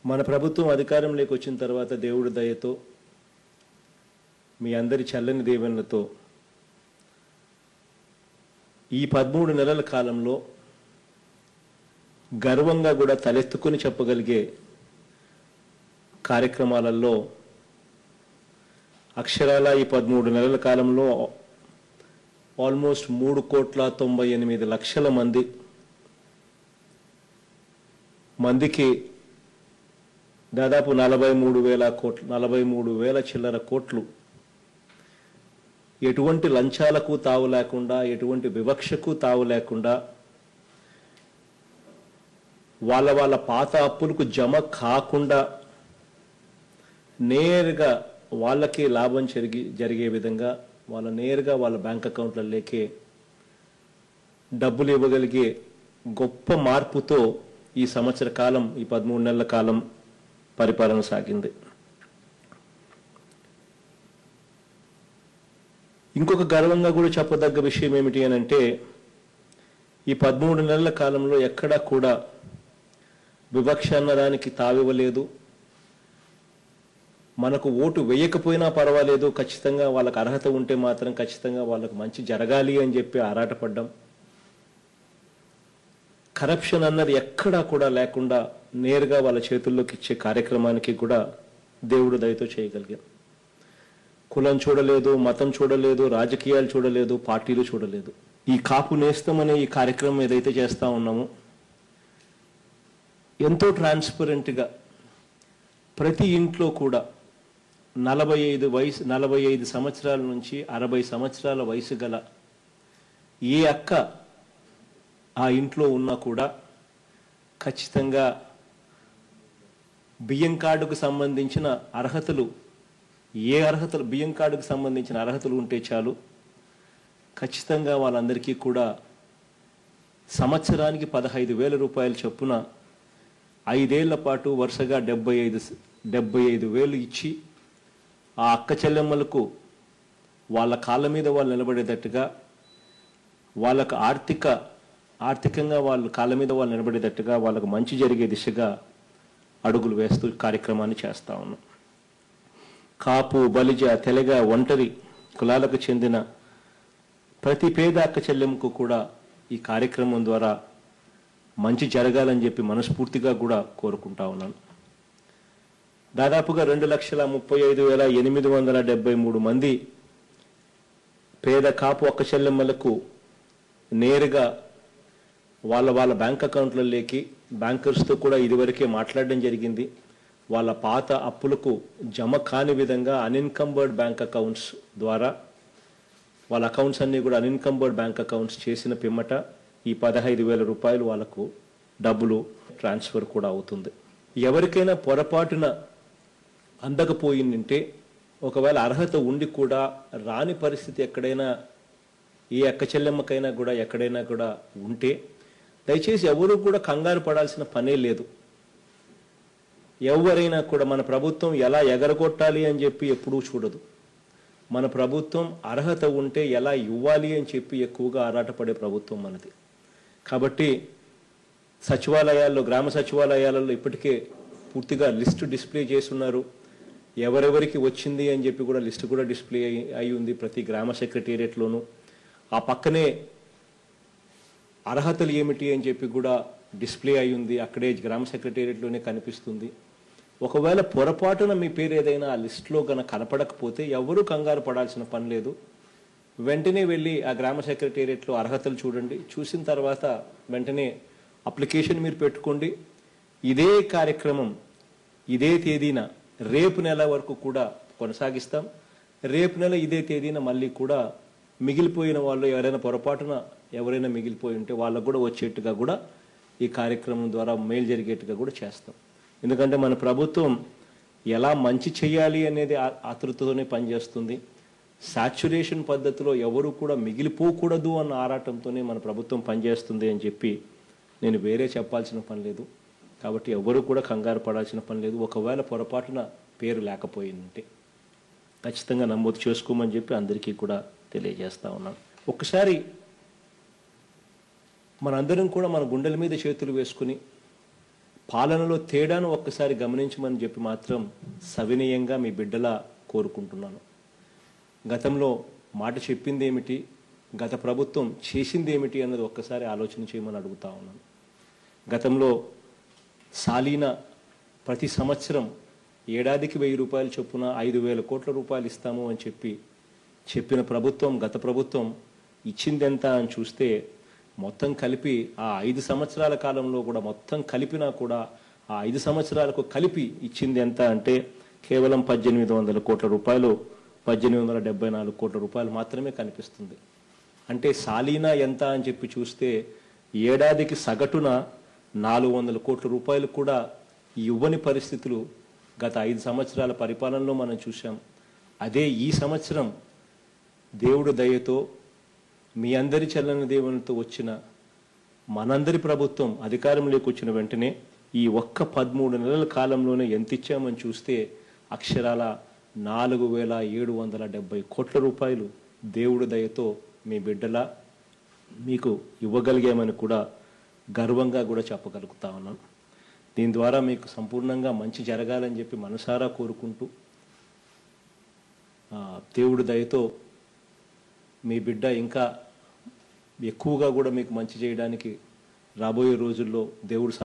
మన ప్రభుత్వం అధికారంలోకి వచ్చిన తర్వాత దేవుడి దయతో మీ అందరి చల్లని దీవెనలతో ఈ పదమూడు నెలల కాలంలో గర్వంగా కూడా తలెత్తుకుని చెప్పగలిగే కార్యక్రమాలలో అక్షరాల ఈ పదమూడు నెలల కాలంలో ఆల్మోస్ట్ మూడు కోట్ల తొంభై ఎనిమిది లక్షల మంది మందికి దాదాపు నలభై మూడు వేల కోట్లు నలభై మూడు వేల చిల్లర కోట్లు ఎటువంటి లంచాలకు తావు లేకుండా ఎటువంటి వివక్షకు తావు లేకుండా వాళ్ళ వాళ్ళ పాత అప్పులకు జమ కాకుండా నేరుగా వాళ్ళకి లాభం జరిగి జరిగే విధంగా వాళ్ళ నేరుగా వాళ్ళ బ్యాంక్ అకౌంట్లలోకి డబ్బులు ఇవ్వగలిగే గొప్ప మార్పుతో ఈ సంవత్సర కాలం ఈ పదమూడు నెలల కాలం పరిపాలన సాగింది ఇంకొక గర్వంగా కూడా చెప్పదగ్గ విషయం ఏమిటి అని అంటే ఈ పదమూడు నెలల కాలంలో ఎక్కడా కూడా వివక్ష అన్నదానికి తావివ్వలేదు మనకు ఓటు వేయకపోయినా పర్వాలేదు ఖచ్చితంగా వాళ్ళకి అర్హత ఉంటే మాత్రం ఖచ్చితంగా వాళ్ళకు మంచి జరగాలి అని చెప్పి ఆరాటపడ్డాం కరప్షన్ అన్నది ఎక్కడా కూడా లేకుండా నేరుగా వాళ్ళ చేతుల్లోకి ఇచ్చే కార్యక్రమానికి కూడా దేవుడు దయతో చేయగలిగాం కులం చూడలేదు మతం చూడలేదు రాజకీయాలు చూడలేదు పార్టీలు చూడలేదు ఈ కాపు నేస్తం అనే ఈ కార్యక్రమం ఏదైతే చేస్తా ఉన్నామో ఎంతో ట్రాన్స్పరెంట్గా ప్రతి ఇంట్లో కూడా నలభై ఐదు వయసు నలభై ఐదు సంవత్సరాల నుంచి అరవై సంవత్సరాల వయసు గల ఏ అక్క ఆ ఇంట్లో ఉన్నా కూడా ఖచ్చితంగా బియ్యం కార్డుకు సంబంధించిన అర్హతలు ఏ అర్హతలు బియ్యం కార్డుకు సంబంధించిన అర్హతలు ఉంటే చాలు ఖచ్చితంగా వాళ్ళందరికీ కూడా సంవత్సరానికి పదహైదు వేల రూపాయల చొప్పున ఐదేళ్ల పాటు వరుసగా డెబ్బై ఐదు డెబ్బై ఐదు వేలు ఇచ్చి ఆ అక్క చెల్లెమ్మలకు వాళ్ళ కాళ్ళ మీద వాళ్ళు నిలబడేటట్టుగా వాళ్ళకు ఆర్థిక ఆర్థికంగా వాళ్ళు కాళ్ళ మీద వాళ్ళు నిలబడేటట్టుగా వాళ్ళకు మంచి జరిగే దిశగా అడుగులు వేస్తూ కార్యక్రమాన్ని చేస్తా ఉన్నాం కాపు బలిజ తెలగ ఒంటరి కులాలకు చెందిన ప్రతి పేద అక్క చెల్లెమ్మకు కూడా ఈ కార్యక్రమం ద్వారా మంచి జరగాలని చెప్పి మనస్ఫూర్తిగా కూడా కోరుకుంటా ఉన్నాను దాదాపుగా రెండు లక్షల ముప్పై ఐదు వేల ఎనిమిది వందల డెబ్బై మూడు మంది పేద కాపు అక్క చెల్లెమ్మలకు నేరుగా వాళ్ళ వాళ్ళ బ్యాంక్ అకౌంట్లలోకి బ్యాంకర్స్తో కూడా ఇదివరకే మాట్లాడడం జరిగింది వాళ్ళ పాత అప్పులకు జమ కాని విధంగా అన్ఇన్కంబర్డ్ బ్యాంక్ అకౌంట్స్ ద్వారా వాళ్ళ అకౌంట్స్ అన్నీ కూడా అన్ఇన్కంబర్డ్ బ్యాంక్ అకౌంట్స్ చేసిన పిమ్మట ఈ పదహైదు వేల రూపాయలు వాళ్ళకు డబ్బులు ట్రాన్స్ఫర్ కూడా అవుతుంది ఎవరికైనా పొరపాటున అందకపోయిందంటే ఒకవేళ అర్హత ఉండి కూడా రాని పరిస్థితి ఎక్కడైనా ఏ అక్క చెల్లెమ్మకైనా కూడా ఎక్కడైనా కూడా ఉంటే దయచేసి ఎవరు కూడా కంగారు పడాల్సిన పనే లేదు ఎవరైనా కూడా మన ప్రభుత్వం ఎలా ఎగరగొట్టాలి అని చెప్పి ఎప్పుడూ చూడదు మన ప్రభుత్వం అర్హత ఉంటే ఎలా ఇవ్వాలి అని చెప్పి ఎక్కువగా ఆరాటపడే ప్రభుత్వం మనది కాబట్టి సచివాలయాల్లో గ్రామ సచివాలయాలలో ఇప్పటికే పూర్తిగా లిస్టు డిస్ప్లే చేస్తున్నారు ఎవరెవరికి వచ్చింది అని చెప్పి కూడా లిస్టు కూడా డిస్ప్లే అయి అయి ఉంది ప్రతి గ్రామ సెక్రటేరియట్లోనూ ఆ పక్కనే అర్హతలు ఏమిటి అని చెప్పి కూడా డిస్ప్లే అయి ఉంది అక్కడే గ్రామ సెక్రటేరియట్లోనే కనిపిస్తుంది ఒకవేళ పొరపాటున మీ పేరు ఏదైనా ఆ లిస్టులో కనుక కనపడకపోతే ఎవరూ కంగారు పడాల్సిన పని లేదు వెంటనే వెళ్ళి ఆ గ్రామ సెక్రటేరియట్లో అర్హతలు చూడండి చూసిన తర్వాత వెంటనే అప్లికేషన్ మీరు పెట్టుకోండి ఇదే కార్యక్రమం ఇదే తేదీన రేపు నెల వరకు కూడా కొనసాగిస్తాం రేపు నెల ఇదే తేదీన మళ్ళీ కూడా మిగిలిపోయిన వాళ్ళు ఎవరైనా పొరపాటున ఎవరైనా మిగిలిపోయి ఉంటే వాళ్ళకు కూడా వచ్చేట్టుగా కూడా ఈ కార్యక్రమం ద్వారా మేలు జరిగేట్టుగా కూడా చేస్తాం ఎందుకంటే మన ప్రభుత్వం ఎలా మంచి చేయాలి అనేది ఆ- ఆతృతతోనే పనిచేస్తుంది సాచ్యురేషన్ పద్ధతిలో ఎవరు కూడా మిగిలిపోకూడదు అన్న ఆరాటంతోనే మన ప్రభుత్వం పనిచేస్తుంది అని చెప్పి నేను వేరే చెప్పాల్సిన పని లేదు కాబట్టి ఎవరు కూడా కంగారు పడాల్సిన పని లేదు ఒకవేళ పొరపాటున పేరు లేకపోయిందంటే ఖచ్చితంగా నమోదు చేసుకోమని చెప్పి అందరికీ కూడా తెలియజేస్తా ఉన్నాను ఒక్కసారి మనందరం కూడా మన గుండెల మీద చేతులు వేసుకుని పాలనలో తేడాను ఒక్కసారి గమనించమని చెప్పి మాత్రం సవినయంగా మీ బిడ్డలా కోరుకుంటున్నాను గతంలో మాట చెప్పింది ఏమిటి గత ప్రభుత్వం చేసింది ఏమిటి అన్నది ఒక్కసారి ఆలోచన చేయమని అడుగుతా ఉన్నాను గతంలో సాలీన ప్రతి సంవత్సరం ఏడాదికి వెయ్యి రూపాయలు చొప్పున ఐదు వేల కోట్ల రూపాయలు ఇస్తాము అని చెప్పి చెప్పిన ప్రభుత్వం గత ప్రభుత్వం ఇచ్చిందెంత అని చూస్తే మొత్తం కలిపి ఆ ఐదు సంవత్సరాల కాలంలో కూడా మొత్తం కలిపినా కూడా ఆ ఐదు సంవత్సరాలకు కలిపి ఇచ్చింది ఎంత అంటే కేవలం పద్దెనిమిది వందల కోట్ల రూపాయలు పద్దెనిమిది వందల డెబ్బై నాలుగు కోట్ల రూపాయలు మాత్రమే కనిపిస్తుంది అంటే సాలీనా ఎంత అని చెప్పి చూస్తే ఏడాదికి సగటున నాలుగు వందల కోట్ల రూపాయలు కూడా ఇవ్వని పరిస్థితులు గత ఐదు సంవత్సరాల పరిపాలనలో మనం చూసాం అదే ఈ సంవత్సరం దేవుడు దయతో మీ అందరి చల్లని దేవునితో వచ్చిన మనందరి ప్రభుత్వం అధికారంలోకి వచ్చిన వెంటనే ఈ ఒక్క పదమూడు నెలల కాలంలోనే ఎంత ఇచ్చామని చూస్తే అక్షరాల నాలుగు వేల ఏడు వందల డెబ్బై కోట్ల రూపాయలు దేవుడి దయతో మీ బిడ్డల మీకు ఇవ్వగలిగామని కూడా గర్వంగా కూడా చెప్పగలుగుతా ఉన్నాను దీని ద్వారా మీకు సంపూర్ణంగా మంచి జరగాలని చెప్పి మనసారా కోరుకుంటూ ఆ, దేవుడి దయతో మీ బిడ్డ ఇంకా ఎక్కువగా కూడా మీకు మంచి చేయడానికి రాబోయే రోజుల్లో దేవుడు